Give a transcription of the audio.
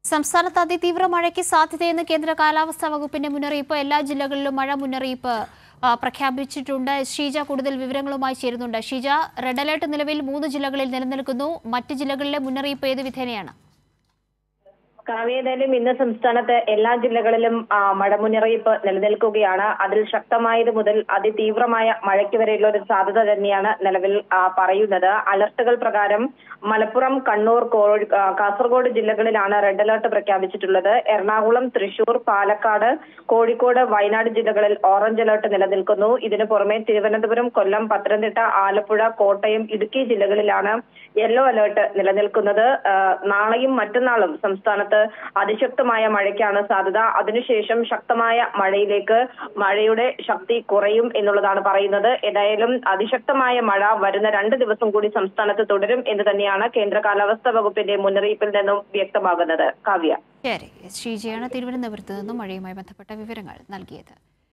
സംസ്ഥാനത്ത് അതിതീവ്ര മഴയ്ക്ക് സാധ്യതയെന്ന് കേന്ദ്ര കാലാവസ്ഥാ വകുപ്പിന്റെ മുന്നറിയിപ്പ് എല്ലാ ജില്ലകളിലും മഴ മുന്നറിയിപ്പ് ആ, പ്രഖ്യാപിച്ചിട്ടുണ്ട് ഷീജ കൂടുതൽ വിവരങ്ങളുമായി ചേരുന്നുണ്ട് ഷീജ റെഡ് അലേർട്ട് നിലവിൽ മൂന്ന് ജില്ലകളിൽ നിലനിൽക്കുന്നു മറ്റ് ജില്ലകളിലെ മുന്നറിയിപ്പ് ഏത് വിധേനയാണ് കാവ്യേതായാലും ഇന്ന് സംസ്ഥാനത്ത് എല്ലാ ജില്ലകളിലും ആ, മഴ മുന്നറിയിപ്പ് നിലനിൽക്കുകയാണ് അതിൽ ശക്തമായത് മുതൽ അതിതീവ്രമായ മഴയ്ക്ക് വരെയുള്ള ഒരു സാധ്യത തന്നെയാണ് നിലവിൽ ആ, പറയുന്നത് അലർട്ടുകൾ പ്രകാരം മലപ്പുറം കണ്ണൂർ കോഴി ആ, കാസർഗോഡ് ജില്ലകളിലാണ് റെഡ് അലർട്ട് പ്രഖ്യാപിച്ചിട്ടുള്ളത് എറണാകുളം തൃശൂർ പാലക്കാട് കോഴിക്കോട് വയനാട് ജില്ലകളിൽ ഓറഞ്ച് അലർട്ട് നിലനിൽക്കുന്നു ഇതിനു പുറമെ തിരുവനന്തപുരം കൊല്ലം പത്തനംതിട്ട ആലപ്പുഴ കോട്ടയം ഇടുക്കി ജില്ലകളിലാണ് യെല്ലോ അലർട്ട് നിലനിൽക്കുന്നത് ആ, നാളെയും മറ്റന്നാളും സംസ്ഥാനത്ത് അതിശക്തമായ മഴയ്ക്കാണ് സാധ്യത അതിനുശേഷം ശക്തമായ മഴയിലേക്ക് മഴയുടെ ശക്തി കുറയും എന്നുള്ളതാണ് പറയുന്നത് ഏതായാലും അതിശക്തമായ മഴ വരുന്ന രണ്ട് ദിവസം കൂടി സംസ്ഥാനത്ത് തുടരും എന്ന് തന്നെയാണ് കേന്ദ്ര കാലാവസ്ഥാ വകുപ്പിന്റെ മുന്നറിയിപ്പിൽ നിന്നും വ്യക്തമാകുന്നത് കാവ്യ ശരി ഷീജയാണ് തിരുവനന്തപുരത്ത് നിന്നും മഴയുമായി ബന്ധപ്പെട്ട വിവരങ്ങൾ നൽകിയത്